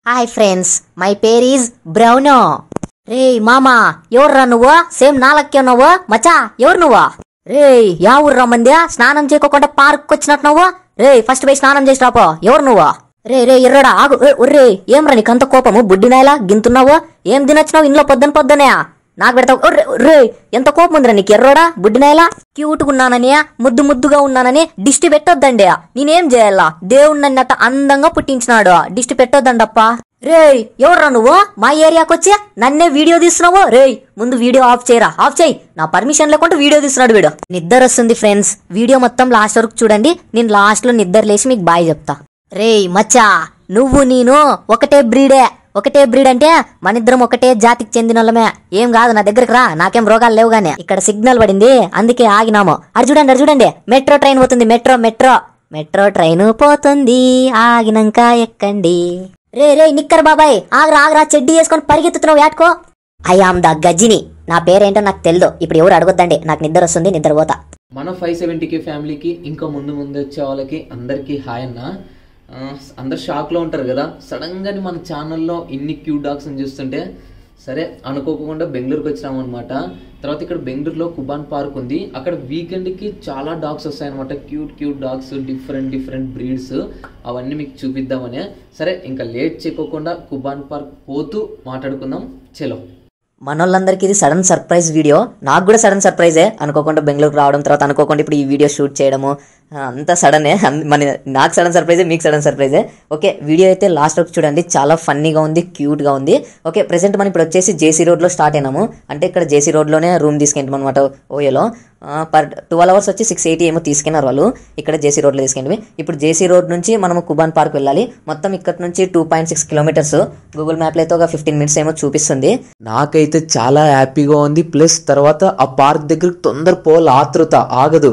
Hi friends my పేర్ is Bruno రే మామా ఎవర్రా నువ్వు సేమ్ నాలక్కే నువ్వు మచా ఎవరు నువ్వు రే యా ఊర్రా మంది స్నానం చేయకోకుండా పార్క్ వచ్చినట్టు నువ్వు రే ఫస్ట్ పోయి స్నానం చేసి రాపో ఎవరు నువ్వు రే రే ఎర్రడా ఆగు ఏ, ఒర్రే ఏమ్రా నీకంత కోపము బుడ్డినాయలా గింతున్నావు ఏం తినొచ్చినావు ఇంట్లో పొద్దున పొద్దునే నాకు పెడతావు ఒర్రే, ఒర్రే ఎంత కోపం ఉందిరా నీకు ఎర్రోడా బుడ్డినాయలా క్యూట్ ఉన్నానని ముద్దు ముద్దుగా ఉన్నానని దిష్టి పెట్టొద్దండి నేనేం చేయాలా దేవుడు నన్నట్ట అందంగా పుట్టించినాడు దిష్టి పెట్టొద్దండప్పా రేయ్ ఎవర్రా నువ్వు మా ఏరియాకి వచ్చి నన్నే వీడియో తీస్తున్నావు రేయ్ ముందు వీడియో ఆఫ్ చేయరా ఆఫ్ చేయి నా పర్మిషన్ లేకుండా వీడియో తీస్తున్నాడు వీడు నిద్ర వస్తుంది ఫ్రెండ్స్ వీడియో మొత్తం లాస్ట్ వరకు చూడండి నేను లాస్ట్ లో నిద్ర లేచి మీకు బాయ్ చెప్తా రేయ్ మచ్చా నువ్వు నేను ఒకటే బ్రీడే ఒకటే బ్రీడ్ అంటే మనిద్దరం ఒకటే జాతికి చెందిన వాళ్ళమే ఏం కాదు నా దగ్గరికి రా నాకేం రోగాలు లేవు గానీ ఇక్కడ సిగ్నల్ పడింది అందుకే ఆగినాము అది చూడండి అది చూడండి మెట్రో ట్రైన్ పోతుంది మెట్రో మెట్రో మెట్రో ట్రైన్ పోతుంది ఆగినాక ఎక్కండి రే రే నిక్కర్ బాబాయ్ ఆగరా ఆగరా చెడ్డీ వేసుకొని పరిగెత్తుతున్నావు యాట్కో ఐ ఆమ్ ద గజిని నా పేరేంటో నాకు తెలియదు ఇప్పుడు ఎవరు అడగొద్దండి నాకు నిద్ర వస్తుంది నిద్ర పోతా మన ఫైవ్ సెవెంటీకి ఫ్యామిలీకి ఇంకా ముందు ముందు వచ్చే వాళ్ళకి అందరికీ హాయ్ అన్న ఆ, అందరు షాక్లో ఉంటారు కదా సడన్గాని మన ఛానల్లో ఇన్ని క్యూట్ డాగ్స్ని చూస్తుంటే సరే అనుకోకుండా బెంగళూరుకి వచ్చినాము అనమాట తర్వాత ఇక్కడ బెంగళూరులో కుబాన్ పార్క్ ఉంది అక్కడ వీకెండ్కి చాలా డాగ్స్ వస్తాయన్నమాట cute cute dogs different different breeds అవన్నీ మీకు చూపిద్దామనే సరే ఇంకా లేట్ చేయకోకుండా కుబాన్ పార్క్ పోతూ మాట్లాడుకుందాం చలో మనోళ్ళందరికీ ఇది సడన్ సర్ప్రైజ్ వీడియో నాకు కూడా సడన్ సర్ప్రైజే అనుకోకుండా బెంగళూరుకు రావడం తర్వాత అనుకోకుండా ఇప్పుడు ఈ వీడియో షూట్ చేయడము ఆ, అంతా సడనే అన్- మన నాకు సడన్ సర్ప్రైజే మీకు సడన్ సర్ప్రైజే ఓకే వీడియో అయితే లాస్ట్ వరకు చూడండి చాలా ఫన్నీగా ఉంది క్యూట్గా ఉంది ఓకే ప్రెసెంట్ మనం ఇప్పుడు వచ్చేసి జేసీ రోడ్లో స్టార్ట్ అయినాము అంటే ఇక్కడ జేసీ రోడ్లోనే రూమ్ తీసుకెళ్ళాం అనమాట ఓయోలో పర్ ట్వెల్వ్ అవర్స్ వచ్చి సిక్స్ ఎయిటీ ఏమో తీసుకున్నారు వాళ్ళు ఇక్కడ జేసీ రోడ్లో తీసుకెళ్ళి ఇప్పుడు జేసీ రోడ్ నుంచి మనము కుబాన్ పార్క్ వెళ్ళాలి మొత్తం ఇక్కడ నుంచి two point six kilometres Google మ్యాప్లో అయితే ఒక ఫిఫ్టీన్ మినిట్స్ ఏమో చూపిస్తుంది నాకైతే చాలా హ్యాపీగా ఉంది ప్లస్ తర్వాత ఆ పార్క్ దగ్గరికి తొందర పోల్ ఆతృత ఆగదు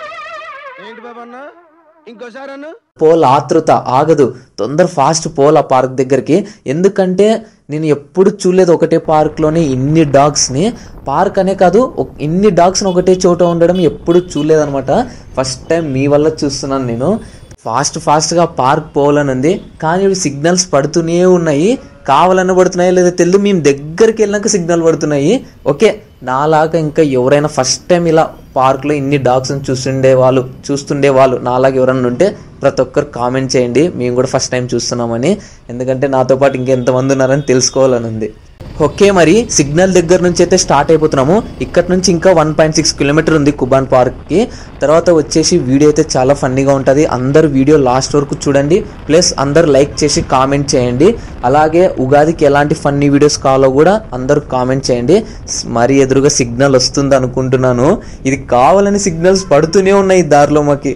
ఏంటి బాబా అన్న ఇంకోసారి అన్న పోల్ ఆతృత ఆగదు తొందర ఫాస్ట్ పోల్ ఆ పార్క్ దగ్గరికి ఎందుకంటే నేను ఎప్పుడు చూడలేదు ఒకటే పార్క్లోనే ఇన్ని డాగ్స్ని పార్క్ అనే కాదు ఒక- ఇన్ని డాగ్స్ని ఒకటే చోట ఉండడం ఎప్పుడు చూడలేదన్నమాట ఫస్ట్ టైం మీ వల్ల చూస్తున్నాను నేను ఫాస్ట్ ఫాస్ట్గా పార్క్ పోవాలని ఉంది కానీ ఇవి సిగ్నల్స్ పడుతూనే ఉన్నాయి కావాలన్న పడుతున్నాయో లేదో తెలియదు మేము దగ్గరికి వెళ్ళినాక సిగ్నల్ పడుతున్నాయి ఓకే నాలాగా ఇంకా ఎవరైనా ఫస్ట్ టైం ఇలా పార్క్లో ఇన్ని డాగ్స్ని చూస్తుండే వాళ్ళు చూస్తుండే వాళ్ళు నాలాగా ఎవరైనా ఉంటే ప్రతి ఒక్కరు కామెంట్ చేయండి మేము కూడా ఫస్ట్ టైం చూస్తున్నామని ఎందుకంటే నాతో పాటు ఇంకెంతమంది ఉన్నారని తెలుసుకోవాలని ఉంది ఓకే మరి సిగ్నల్ దగ్గర నుంచి అయితే స్టార్ట్ అయిపోతున్నాము ఇక్కడ నుంచి ఇంకా వన్ పాయింట్ సిక్స్ కిలోమీటర్ ఉంది కుబాన్ పార్క్కి తర్వాత వచ్చేసి వీడియో అయితే చాలా ఫన్నీగా ఉంటుంది అందరు వీడియో లాస్ట్ వరకు చూడండి ప్లస్ అందరు లైక్ చేసి కామెంట్ చేయండి అలాగే ఉగాదికి ఎలాంటి ఫన్నీ వీడియోస్ కావాలో కూడా అందరూ కామెంట్ చేయండి స్- మరి ఎదురుగా సిగ్నల్ వస్తుంది అనుకుంటున్నాను ఇది కావాలని సిగ్నల్స్ పడుతూనే ఉన్నాయి ఈ దారిలో మాకి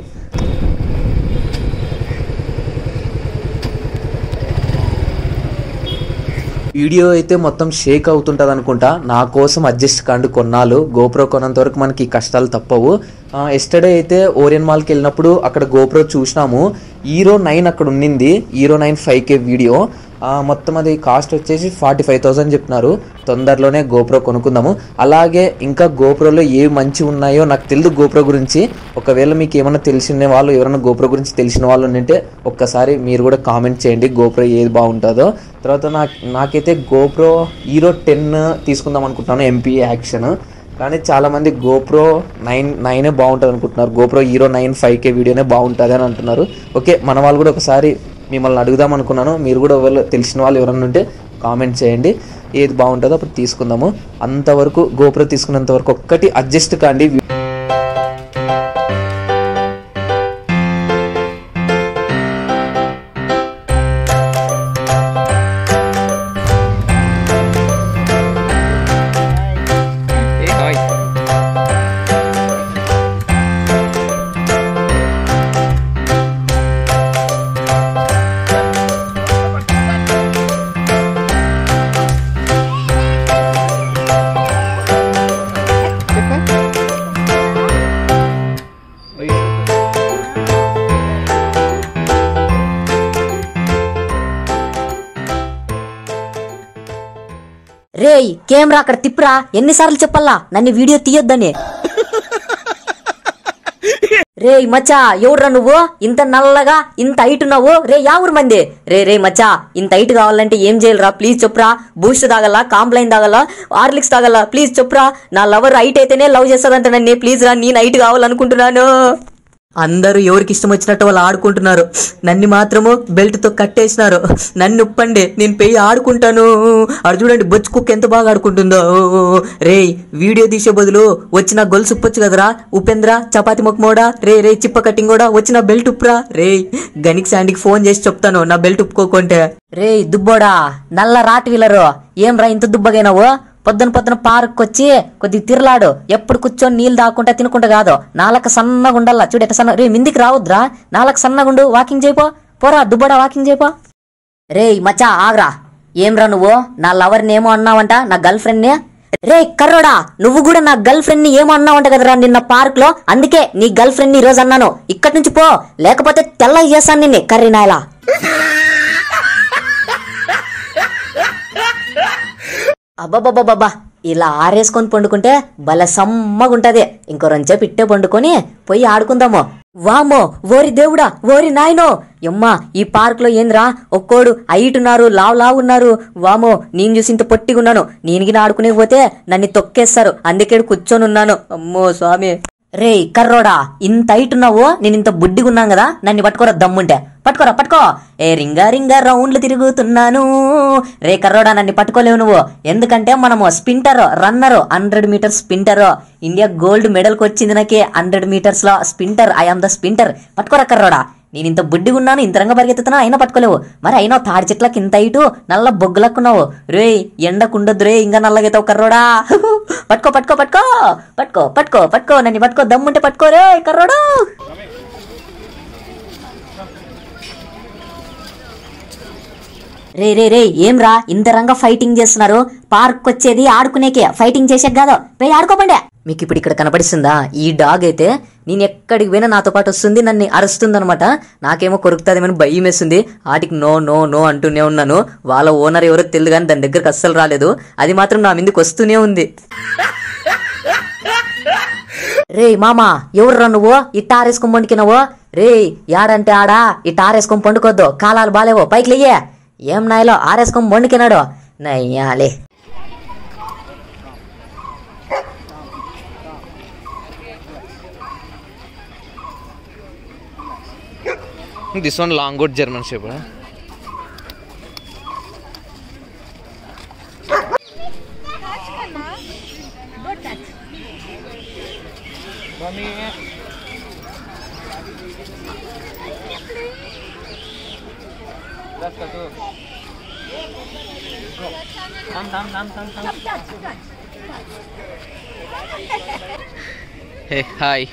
వీడియో అయితే మొత్తం షేక్ అవుతుంటది అనుకుంటా నా కోసం అడ్జస్ట్ కండు కొన్నాళ్ళు గోప్రో కొన్నంత వరకు మనకి ఈ కష్టాలు తప్పవు ఎస్టర్డే అయితే ఓరియన్ మాల్కి వెళ్ళినప్పుడు అక్కడ గోప్రో చూసినాము హీరో నైన్ అక్కడ ఉండింది Hero nine five K video ఆ, మొత్తం అది కాస్ట్ వచ్చేసి ఫార్టీ ఫైవ్ థౌసండ్ చెప్తున్నారు తొందరలోనే గోప్రో కొనుక్కుందాము అలాగే ఇంకా గోప్రోలో ఏ మంచి ఉన్నాయో నాకు తెలియదు గోప్రో గురించి ఒకవేళ మీకు ఏమైనా తెలిసిన వాళ్ళు ఎవరైనా గోప్రో గురించి తెలిసిన వాళ్ళు ఉంటే ఒక్కసారి మీరు కూడా కామెంట్ చేయండి గోప్రో ఏది బాగుంటుందో తర్వాత నాకు నాకైతే గోప్రో హీరో టెన్ తీసుకుందాం అనుకుంటున్నాను ఎంపీ యాక్షన్ కానీ చాలా మంది గోప్రో నైన్ నైనే బాగుంటుంది అనుకుంటున్నారు GoPro Hero nine five K వీడియోనే బాగుంటుంది అని అంటున్నారు ఓకే మన వాళ్ళు కూడా ఒకసారి మిమ్మల్ని అడుగుదాం అనుకున్నాను మీరు కూడా ఎవరు తెలిసిన వాళ్ళు ఎవరైనా ఉంటే కామెంట్ చేయండి ఏది బాగుంటుందో అప్పుడు తీసుకుందాము అంతవరకు గోప్రో తీసుకున్నంత వరకు ఒక్కటి అడ్జస్ట్ కాండి రేయ్ కెమెరా అక్కడ తిప్పురా ఎన్నిసార్లు చెప్పాలా నన్ను వీడియో తీయొద్దని రే మచ్చా ఎవడ్రా నువ్వు ఇంత నల్లగా ఇంత హైట్ ఉన్నావు రే యావురు మంది రే రే మచ్చా ఇంత హైట్ కావాలంటే ఏం చేయాలిరా ప్లీజ్ చెప్పురా బూస్ట్ తాగల కాంప్లైన్ తాగల హార్లిక్స్ తాగల ప్లీజ్ చెప్పురా నా లవర్ హైట్ అయితేనే లవ్ చేస్తుందంట నన్ను ప్లీజ్ రా నేను హైట్ కావాలనుకుంటున్నాను అందరూ ఎవరికి ఇష్టం వచ్చినట్టు వాళ్ళు ఆడుకుంటున్నారు నన్ను మాత్రము బెల్ట్ తో కట్టేసినారు నన్ను ఉప్పండి నేను పెయ్యి ఆడుకుంటాను అడు చూడండి బొచ్చు కుక్క ఎంత బాగా ఆడుకుంటుందో రేయ్ వీడియో తీసే బదులు వచ్చిన గొలుసు ఉప్పొచ్చు కదరా ఉపేంద్ర చపాతి మొక్కమోడా రే రే చిప్ప కట్టింగ్ కూడా వచ్చిన బెల్ట్ ఉప్పురా రేయ్ గనిక్ శాండీకి ఫోన్ చేసి చెప్తాను నా బెల్ట్ ఉప్పుకోకుంటే రేయ్ దుబ్బోడా నల్ల రాట్ వీలరు ఏం రా ఇంత దుబ్బగైనావు పొద్దున పొద్దున పార్క్ వచ్చి కొద్దిగా తిరలాడు ఎప్పుడు కూర్చొని నీళ్ళు తాకుంటా తినకుండా కాదు నాలక సన్నగా ఉండాల చూడు ఎట్ట సన్న రే మిందికి రావద్దురా నాలక సన్నగుండు వాకింగ్ చేయిపో పోరా దుబ్బడా వాకింగ్ చేయిపో రేయ్ మచ్చా ఆగ్రా ఏమ్రా నువ్వు నా లవర్ని ఏమో అన్నావంట నా గర్ల్ ఫ్రెండ్ ని రే కర్రోడా నువ్వు కూడా నా గర్ల్ ఫ్రెండ్ ని ఏమో అన్నావంట కదరా నిన్న పార్క్ లో అందుకే నీ గర్ల్ ఫ్రెండ్ ని ఈ రోజు అన్నాను ఇక్కడి నుంచి పో లేకపోతే తెల్ల చేస్తాను నిన్ను కర్రీ నాయలా అబ్బబ్బబ్బబ్బా ఇలా ఆరేసుకొని పండుకుంటే భలే సమ్మగుంటది ఇంకో రెంచేపు ఇట్టే పండుకొని పోయి ఆడుకుందాము వామో ఓరి దేవుడా ఓరి నాయనో యమ్మా ఈ పార్క్ లో ఏంద్రా ఒక్కోడు ఐటున్నారు లావు లావు ఉన్నారు వామో నేను చూసి ఇంత పొట్టిగున్నాను నేను ఆడుకునే పోతే నన్ను తొక్కేస్తారు అందుకే ఈడ కూర్చొని ఉన్నాను అమ్మో స్వామి రే కర్రోడా ఇంత హైట్ ఉన్నావు నేను ఇంత బుడ్డిగున్నాను కదా నన్ను పట్టుకోరా దమ్ముంటే పట్టుకోరా పట్టుకో ఏ రింగా రింగా రౌండ్లు తిరుగుతున్నాను రే కర్రోడా నన్ను పట్టుకోలేవు నువ్వు ఎందుకంటే మనము sprinter runner hundred metres sprinter India gold మెడల్కి వచ్చింది నాకే హండ్రెడ్ మీటర్స్ లో sprinter I am the sprinter పట్టుకోరా కర్రోడా నేను ఇంత బుడ్డిగా ఉన్నాను ఇంత రంగ పరిగెత్తుతున్నా అయినా పట్టుకోలేవు మరి అయినా తాడి చెట్లకి ఇంత ఇటు నల్ల బొగ్గులక్కున్నావు రే ఎండకుండొద్దు రే ఇంకా నల్లగైతావు కర్రోడా పట్టుకో పట్టుకో పట్టుకో పట్టుకో పట్టుకో పట్టుకో నన్ను పట్టుకో దమ్ముంటే పట్టుకో రే కర్రోడు రే రే రే ఏం రా ఇంత రంగా ఫైటింగ్ చేస్తున్నారు పార్క్ వచ్చేది ఆడుకునేకే ఫైటింగ్ చేసే కాదు పోయి ఆడుకోమండే మీకు ఇప్పుడు ఇక్కడ కనపడిస్తుందా ఈ డాగ్ అయితే నేను ఎక్కడికి పోయినా నాతో పాటు వస్తుంది నన్ను అరుస్తుంది అనమాట నాకేమో కొరుకుతుందేమని భయం వేస్తుంది వాటికి నో నో నో అంటూనే ఉన్నాను వాళ్ళ ఓనర్ ఎవరో తెలియదు కానీ దాని దగ్గరకు అస్సలు రాలేదు అది మాత్రం నా మీదకి వస్తూనే ఉంది రే మామా ఎవర్రా నువ్వు ఇట్ట ఆరేసుకొని పండుకినవు రే యాడంటే ఆడా ఇట్ట ఆరేసుకొని పండుకోద్దు కాలాలు బాలేవో పైకి లేయే ఏం నాయలో ఆరేసుకొని పండుకినాడు నయ్యాలే this one long good German shepherd hey hi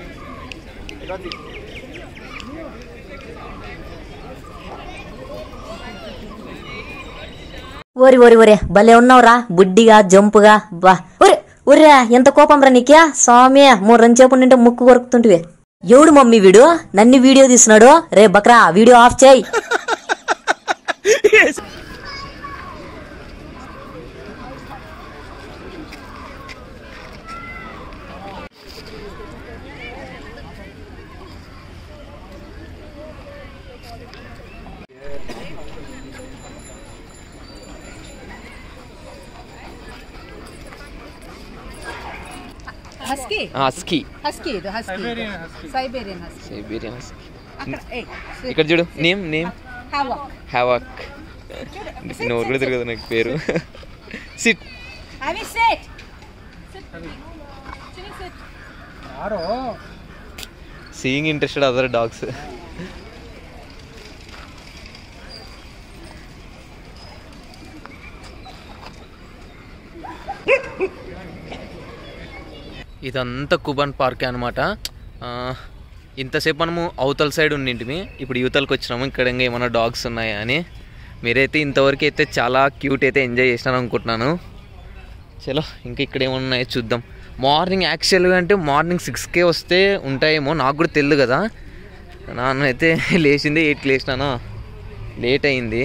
ఓరి ఓరి ఓరే భలే ఉన్నావురా బుడ్డిగా జంపుగా బా ఒరే ఒరే ఎంత కోపం రా నీకే స్వామి మూడు రంచేపు నింటే ముక్కు కొరుకుతుంటివి ఎవడు మమ్మీ వీడు నన్ను వీడియో తీస్తున్నాడు రే బక్రా వీడియో ఆఫ్ చేయి హస్కీ స్కీ హస్కీ ఇది husky Siberian husky Siberian husky అక్కడ ఏయ్ ఇక్కడ చూడు నేమ్ నేమ్ హావాక్ హ్యావాక్ నోరు కూడా తిరగదు నాకు పేరు సిట్ అవి set seeing interested other dogs ఇదంతా కుబన్ పార్కే అనమాట ఇంతసేపు మనము అవతల సైడ్ ఉండింటిమి ఇప్పుడు యువతలకు వచ్చినాము ఇక్కడ ఇంకా ఏమైనా డాగ్స్ ఉన్నాయా అని మీరైతే ఇంతవరకు అయితే చాలా క్యూట్ అయితే ఎంజాయ్ చేసినాను అనుకుంటున్నాను చలో ఇంకా ఇక్కడ ఏమైనా ఉన్నాయో చూద్దాం మార్నింగ్ యాక్చువల్గా అంటే మార్నింగ్ సిక్స్కే వస్తే ఉంటాయేమో నాకు కూడా తెలియదు కదా నాన్నైతే లేచింది ఎయిట్కి లేచినానా లేట్ అయింది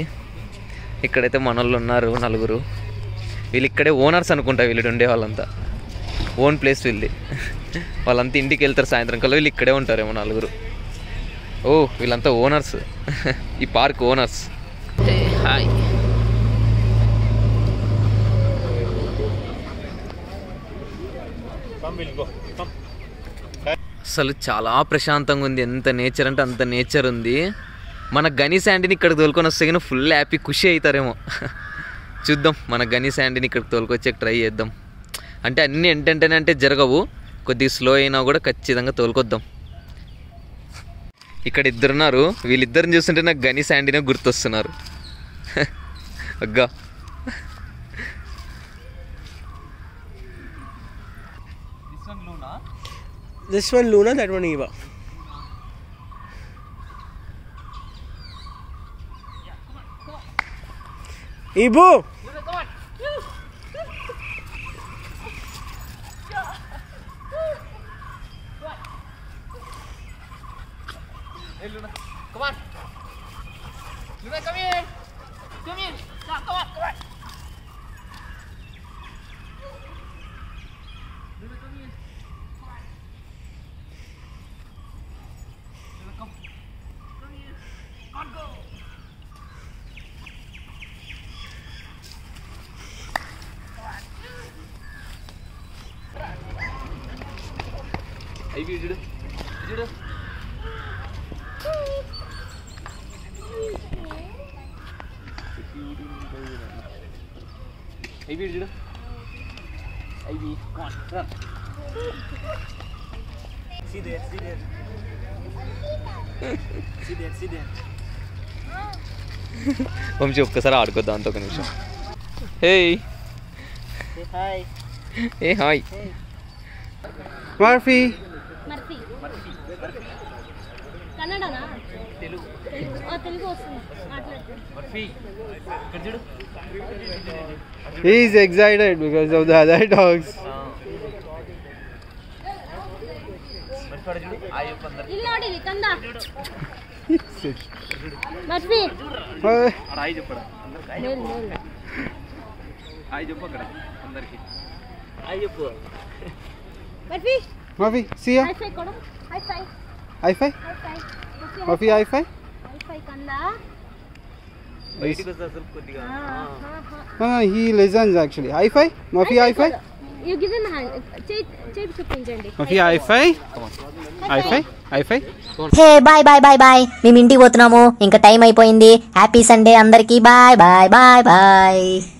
ఇక్కడైతే మనోళ్ళు ఉన్నారు నలుగురు వీళ్ళు ఇక్కడే ఓనర్స్ అనుకుంటా వీళ్ళు ఉండే వాళ్ళంతా ఓన్ ప్లేస్ వీళ్ళది వాళ్ళంతా ఇంటికి వెళ్తారు సాయంత్రం కల్లా వీళ్ళు ఇక్కడే ఉంటారేమో నలుగురు ఓ వీళ్ళంతా ఓనర్స్ ఈ పార్క్ ఓనర్స్ హాయ్ అసలు చాలా ప్రశాంతంగా ఉంది ఎంత నేచర్ అంటే అంత నేచర్ ఉంది మన గని శాండీని ఇక్కడికి తోలుకొని వస్తే కానీ ఫుల్ హ్యాపీ ఖుషి అవుతారేమో చూద్దాం మన గని శాండీని ఇక్కడికి తోలుకొచ్చే ట్రై చేద్దాం అంటే అన్నీ ఎంటంటేనే అంటే జరగవు కొద్దిగా స్లో అయినా కూడా ఖచ్చితంగా తోలుకొద్దాం ఇక్కడ ఇద్దరున్నారు వీళ్ళిద్దరిని చూస్తుంటే నాకు గని శాండీనే గుర్తొస్తున్నారు అగ్గా This one Luna, that one Eva. Ibu! See there, see there. see there, see there. Vamsi ఒక్కసారి ఆడుకోద్దాం అంత ఒక నిమిషం హే Say hi. ఏ హాయ్ Murphy! మర్ఫీ కన్నడనా తెలుగు తెలుగు వస్తుంది మాట్లాడుతుంది He's excited because of the other dogs. ಇಲ್ಲಿ ನೋಡಿ ಕಂದ ಮರ್ಫಿ Uh, ಮೇಲ್ ಮೇಲ್ Murphy Murphy, see ya. High five ಕೊಡು high five High five. High five Murphy, high five. High five ಕಂದ He's- ಹಾ ಹಾ ಹಾ No, no, he listens actually. High five. Murphy, high five. You give him hand చేయి చేయి చూపించండి Murphy, high five. High five. High five. Hey bye bye bye bye మేము ఇంటికి పోతున్నాము ఇంకా టైం అయిపోయింది హ్యాపీ సండే అందరికీ బాయ్ బాయ్ బాయ్ బాయ్